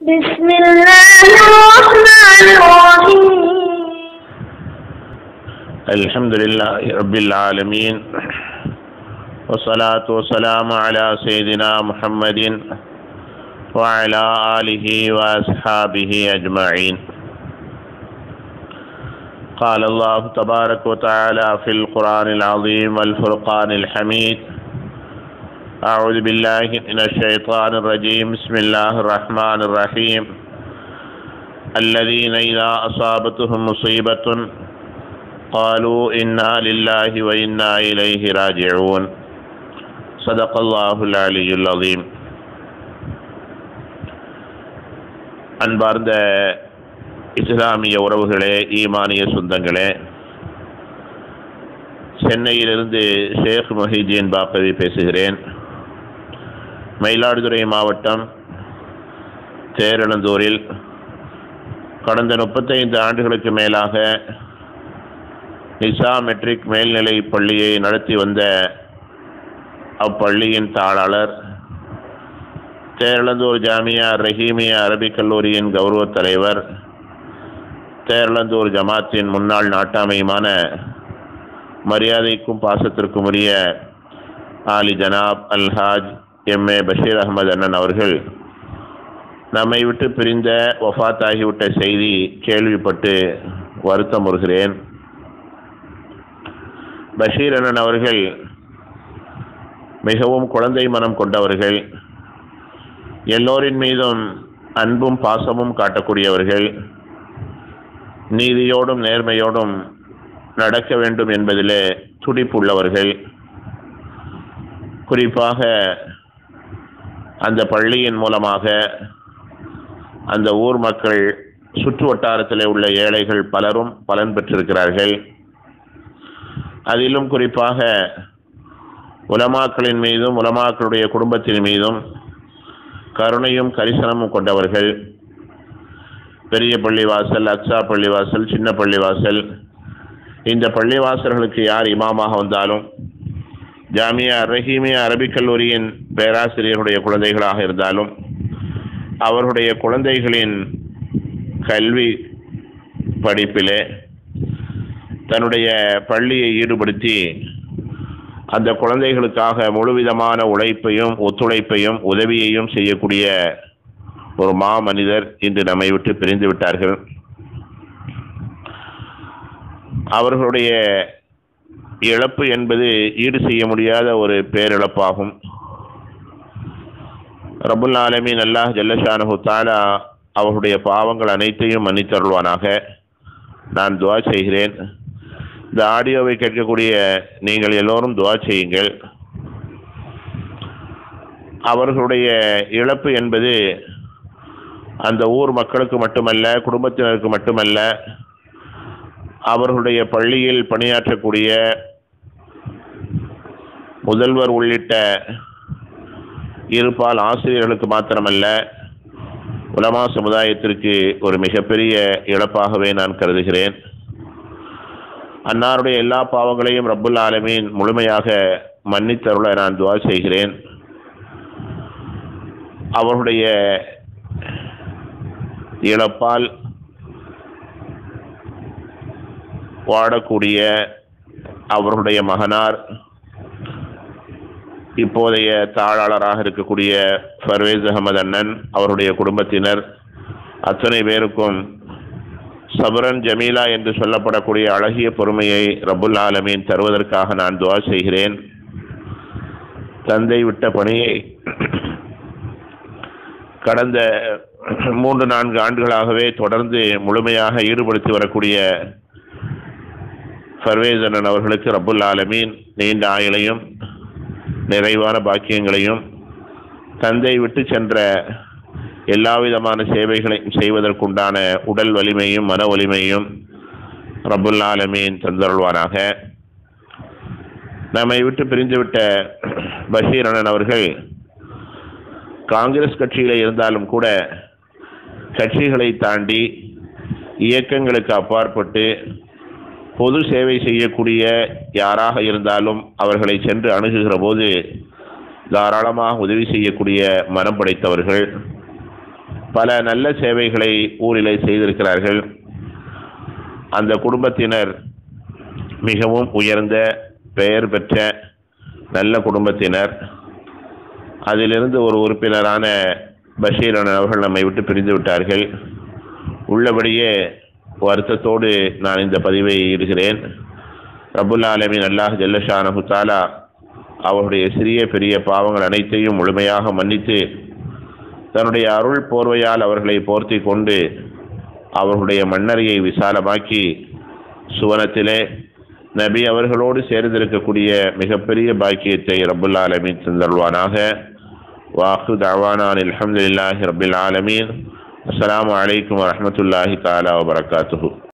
بسم الله الرحمن الرحيم الحمد لله رب العالمين والصلاة والسلام على سيدنا محمد وعلى آله وأصحابه أجمعين قال الله تبارك وتعالى في القرآن العظيم والفرقان الحميد أعوذ بالله من الشيطان الرجيم بسم الله الرحمن الرحيم الذين إذا أصابتهم مصيبة قالوا إنا لله وإنا إليه راجعون صدق الله العلي العظيم அன்பார்ந்த இஸ்லாமிய உறவுகளே ஈமானிய சொந்தங்களே சென்னையிலிருந்து ஷேக் மொஹிதீன் பாக்கவி பேசுகிறேன் மயிலாடுதுறை மாவட்டம் தேரெழுந்தூரில் கடந்த முப்பத்தைந்து ஆண்டுகளுக்கு மேலாக நிசா மெட்ரிக் மேல்நிலை பள்ளியை நடத்தி வந்த அப்பள்ளியின் தாளாளர் தேரளந்தூர் ஜாமியா ரஹீமியா அரபிக் கல்லூரியின் கௌரவ தலைவர் தேரளந்தூர் ஜமாத்தின் முன்னாள் நாட்டாமையுமான மரியாதைக்கும் பாசத்திற்கும் உரிய ஆலி ஜனாப் அல்ஹாஜ் எம் ஏ பஷீர் அகமது அண்ணன் அவர்கள் நம்மை விட்டு பிரிந்த வஃத் ஆகிவிட்ட செய்தி கேள்விப்பட்டு வருத்தம் வருகிறேன் பஷீர் அண்ணன் அவர்கள் மிகவும் குழந்தை மனம் கொண்டவர்கள் எல்லோரின் மீதும் அன்பும் பாசமும் காட்டக்கூடியவர்கள் நீதியோடும் நேர்மையோடும் நடக்க வேண்டும் என்பதிலே துடிப்புள்ளவர்கள் குறிப்பாக அந்த பள்ளியின் மூலமாக அந்த ஊர் மக்கள் சுற்று வட்டாரத்தில் உள்ள ஏழைகள் பலரும் பலன் பெற்றிருக்கிறார்கள் அதிலும் குறிப்பாக உலமாக்களின் மீதும் உலமாக்களுடைய குடும்பத்தின் மீதும் கருணையும் கரிசனமும் கொண்டவர்கள் பெரிய பள்ளிவாசல் அக்ஸா பள்ளிவாசல் சின்ன பள்ளிவாசல் இந்த பள்ளிவாசல்களுக்கு யார் இமாமாக வந்தாலும் ஜாமியா ரஹீமியா அரபிக் கல்லூரியின் பேராசிரியருடைய குழந்தைகளாக இருந்தாலும் அவர்களுடைய குழந்தைகளின் கல்வி படிப்பிலே தன்னுடைய பள்ளியை ஈடுபடுத்தி அந்த குழந்தைகளுக்காக முழுவிதமான உழைப்பையும் ஒத்துழைப்பையும் உதவியையும் செய்யக்கூடிய ஒரு மா மனிதர் இன்று நம்மை விட்டு பிரிந்து விட்டார்கள் அவர்களுடைய இழப்பு என்பது ஈடு செய்ய முடியாத ஒரு பேரிழப்பாகும் ரபுல் ஆலமீன் அல்லாஹ் ஜல்லஷானு தாலா அவர்களுடைய பாவங்கள் அனைத்தையும் மன்னித்தருள்வானாக நான் துவா செய்கிறேன் இந்த ஆடியோவை கேட்கக்கூடிய நீங்கள் எல்லோரும் துவா செய்யுங்கள் அவர்களுடைய இழப்பு என்பது அந்த ஊர் மக்களுக்கு மட்டுமல்ல குடும்பத்தினருக்கு மட்டுமல்ல அவர்களுடைய பள்ளியில் பணியாற்றக்கூடிய முதல்வர் உள்ளிட்ட இருபால் ஆசிரியர்களுக்கு மாத்திரமல்ல உலமா சமுதாயத்திற்கு ஒரு மிகப்பெரிய இழப்பாகவே நான் கருதுகிறேன் அன்னாருடைய எல்லா பாவங்களையும் ரப்புல் ஆலமீன் முழுமையாக மன்னித்தருள நான் துவா செய்கிறேன் அவர்களுடைய இழப்பால் வாடக்கூடிய அவர்களுடைய மகனார் இப்போதைய தாளாளராக இருக்கக்கூடிய ஃபர்வேஸ் அகமது அண்ணன் அவருடைய குடும்பத்தினர் அத்தனை பேருக்கும் சபரன் ஜமீலா என்று சொல்லப்படக்கூடிய அழகிய பொறுமையை ரபுல் ஆலமீன் தருவதற்காக நான் துவா செய்கிறேன் தந்தை விட்ட பணியை கடந்த மூன்று நான்கு ஆண்டுகளாகவே தொடர்ந்து முழுமையாக ஈடுபடுத்தி வரக்கூடிய ஃபர்வேஸ் அண்ணன் அவர்களுக்கு ரபுல் ஆலமீன் நீண்ட ஆயுளையும் நிறைவான பாக்கியங்களையும் தந்தை விட்டு சென்ற எல்லா விதமான சேவைகளையும் செய்வதற்குண்டான உடல் வலிமையும் மன வலிமையும் ரபுல் ஆலமீன் தந்தருள்வாராக நம்மை விட்டு பிரிந்துவிட்ட பஷீர் அண்ணன் அவர்கள் காங்கிரஸ் கட்சியில் இருந்தாலும் கூட கட்சிகளை தாண்டி இயக்கங்களுக்கு அப்பாற்பட்டு பொது சேவை செய்யக்கூடிய யாராக இருந்தாலும் அவர்களை சென்று அணுகுகிற போது தாராளமாக உதவி செய்யக்கூடிய மனம் படைத்தவர்கள் பல நல்ல சேவைகளை ஊரிலே செய்திருக்கிறார்கள் அந்த குடும்பத்தினர் மிகவும் உயர்ந்த பெயர் பெற்ற நல்ல குடும்பத்தினர் அதிலிருந்து ஒரு உறுப்பினரான பஷீரன் அவர்கள் நம்மை விட்டு பிரிந்து விட்டார்கள் உள்ளபடியே வருத்தத்தோடு நான் இந்த பதிவை இடுகிறேன் ரபுல் ஆலமின் அல்லாஹ் ஜல்லஷானஹு தாலா அவருடைய சிறிய பெரிய பாவங்கள் அனைத்தையும் முழுமையாக மன்னித்து தன்னுடைய அருள் போர்வையால் அவர்களை போர்த்தி கொண்டு அவர்களுடைய மண்ணறையை விசாலமாக்கி சுவனத்திலே நபி அவர்களோடு சேர்ந்திருக்கக்கூடிய மிகப்பெரிய பாக்கியத்தை ரபுல் ஆலமீன் தந்தருவானாக வாக்கு தாவானான் அலமதுல்லாஹி ரபுல் ஆலமீன் அஸ்ஸலாமு அலைக்கும் வரஹ்மத்துல்லாஹி தாலா வபரகாத்துஹு